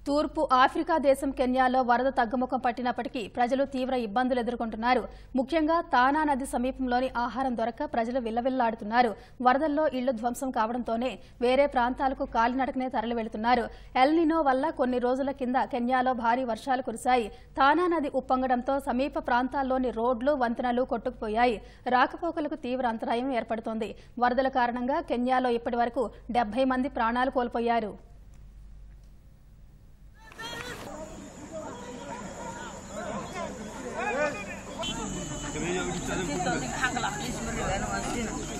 తూర్పు ఆఫ్రికా దేశం కెన్యాలో వరద తగ్గుముఖం పట్టినప్పటికీ ప్రజలు తీవ్ర ఇబ్బందులు ఎదుర్కొంటున్నారు ముఖ్యంగా తానా నది సమీపంలోని ఆహారం దొరక్క ప్రజలు విల్లవిల్లాడుతున్నారు వరదల్లో ఇళ్లు ధ్వంసం కావడంతోనే వేరే ప్రాంతాలకు కాలినడకనే తరలి వెళుతున్నారు ఎల్నినో వల్ల కొన్ని రోజుల కింద కెన్యాలో భారీ వర్షాలు కురిశాయి తానా నది ఉప్పొంగడంతో సమీప ప్రాంతాల్లోని రోడ్లు వంతెనలు కొట్టుకుపోయాయి రాకపోకలకు తీవ్ర అంతరాయం ఏర్పడుతోంది వరదల కారణంగా కెన్యాలో ఇప్పటి వరకు డెబ్బై మంది ప్రాణాలు కోల్పోయారు Kita ni hang lah, ni sebenarnya, no, sini.